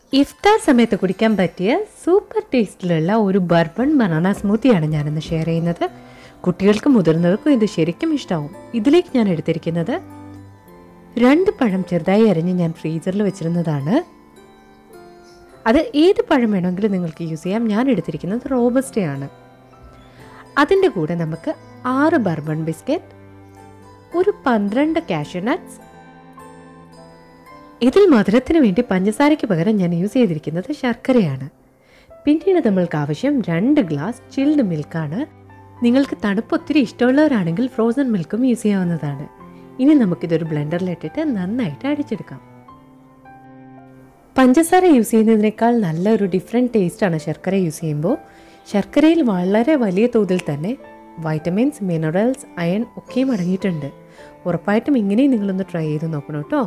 ഇഫ്താർ സമയത്ത് കുടിക്കാൻ പറ്റിയ സൂപ്പർ ടേസ്റ്റിലുള്ള ഒരു ബർബൺ ബനാന സ്മൂത്തിയാണ് ഞാനിന്ന് ഷെയർ ചെയ്യുന്നത് കുട്ടികൾക്കും മുതിർന്നവർക്കും ഇത് ശരിക്കും ഇഷ്ടമാവും ഇതിലേക്ക് ഞാൻ എടുത്തിരിക്കുന്നത് രണ്ട് പഴം ചെറുതായി അരിഞ്ഞ് ഞാൻ ഫ്രീസറിൽ വെച്ചിരുന്നതാണ് അത് ഏത് പഴം വേണമെങ്കിലും നിങ്ങൾക്ക് യൂസ് ചെയ്യാം ഞാൻ എടുത്തിരിക്കുന്നത് റോബസ്റ്റയാണ് അതിൻ്റെ കൂടെ നമുക്ക് ആറ് ബർബൺ ബിസ്ക്കറ്റ് ഒരു പന്ത്രണ്ട് കാഷ്യൂ നട്ട്സ് ഇതിൽ മധുരത്തിന് വേണ്ടി പഞ്ചസാരയ്ക്ക് പകരം ഞാൻ യൂസ് ചെയ്തിരിക്കുന്നത് ശർക്കരയാണ് പിന്നീട് നമ്മൾക്ക് ആവശ്യം രണ്ട് ഗ്ലാസ് ചിൽഡ് മിൽക്കാണ് നിങ്ങൾക്ക് തണുപ്പ് ഒത്തിരി ഇഷ്ടമുള്ളവരാണെങ്കിൽ ഫ്രോസൺ മിൽക്കും യൂസ് ചെയ്യാവുന്നതാണ് ഇനി നമുക്കിതൊരു ബ്ലെൻഡറിലിട്ടിട്ട് നന്നായിട്ട് അടിച്ചെടുക്കാം പഞ്ചസാര യൂസ് ചെയ്യുന്നതിനേക്കാൾ നല്ലൊരു ഡിഫറെൻറ്റ് ടേസ്റ്റാണ് ശർക്കര യൂസ് ചെയ്യുമ്പോൾ ശർക്കരയിൽ വളരെ വലിയ തോതിൽ തന്നെ വൈറ്റമിൻസ് മിനറൽസ് അയൺ ഒക്കെയും അടങ്ങിയിട്ടുണ്ട് ഉറപ്പായിട്ടും ഇങ്ങനെയും നിങ്ങളൊന്ന് ട്രൈ ചെയ്ത് നോക്കണം കേട്ടോ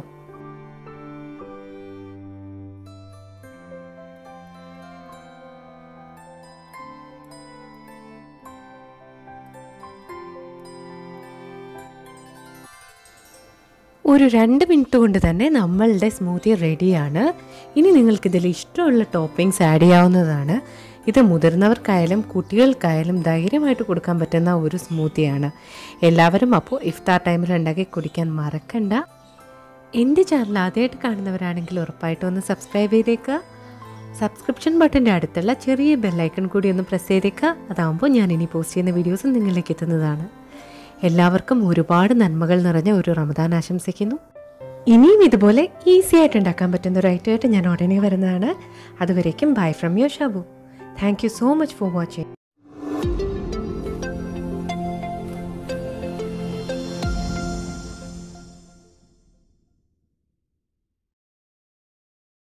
ഒരു രണ്ട് മിനിറ്റ് കൊണ്ട് തന്നെ നമ്മളുടെ സ്മൂത്തി റെഡിയാണ് ഇനി നിങ്ങൾക്ക് ഇതിൽ ഇഷ്ടമുള്ള ടോപ്പിംഗ്സ് ആഡ് ചെയ്യാവുന്നതാണ് ഇത് മുതിർന്നവർക്കായാലും കുട്ടികൾക്കായാലും ധൈര്യമായിട്ട് കൊടുക്കാൻ പറ്റുന്ന ഒരു സ്മൂത്തിയാണ് എല്ലാവരും അപ്പോൾ ഇഫ്താർ ടൈമിൽ ഉണ്ടാക്കി കുടിക്കാൻ മറക്കണ്ട എൻ്റെ ചാനൽ ആദ്യമായിട്ട് കാണുന്നവരാണെങ്കിൽ ഉറപ്പായിട്ടും ഒന്ന് സബ്സ്ക്രൈബ് ചെയ്തേക്കുക സബ്സ്ക്രിപ്ഷൻ ബട്ടൻ്റെ അടുത്തുള്ള ചെറിയ ബെല്ലൈക്കൺ കൂടി ഒന്ന് പ്രസ് ചെയ്തേക്കുക അതാകുമ്പോൾ ഞാൻ ഇനി പോസ്റ്റ് ചെയ്യുന്ന വീഡിയോസ് നിങ്ങളിലേക്ക് എത്തുന്നതാണ് എല്ലാവർക്കും ഒരുപാട് നന്മകൾ നിറഞ്ഞ ഒരു റമദാൻ ആശംസിക്കുന്നു ഇനിയും ഇതുപോലെ ഈസി ആയിട്ട് ഉണ്ടാക്കാൻ പറ്റുന്ന ഒരു ഐറ്റമായിട്ട് ഞാൻ ഉടനെ വരുന്നതാണ് അതുവരേക്കും bye from your Shabu thank you so much for watching